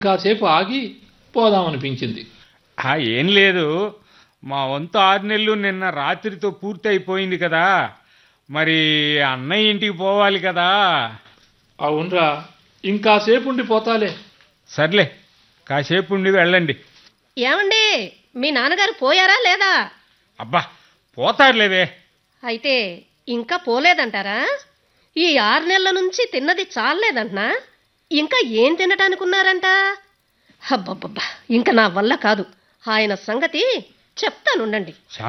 కాసేపు ఆగి పోదామనిపించింది ఆ, ఏం లేదు మా వంతు ఆరు నెలలు నిన్న రాత్రితో పూర్తి అయిపోయింది కదా మరి అన్నయ్య ఇంటికి పోవాలి కదా అవునరా ఇంకాసేపు ఉండి పోతాలే సర్లే కాసేపు ఉండి వెళ్ళండి ఏమండి మీ నాన్నగారు పోయారా లేదా అబ్బా పోతారులేవే అయితే ఇంకా పోలేదంటారా ఈ ఆరు నెలల నుంచి తిన్నది చాలేదంటనా ఇంకా ఏం తినటానికి ఉన్నారంట అబ్బబ్బబ్బా ఇంకా నా వల్ల కాదు ఆయన సంగతి చెప్తానుండండి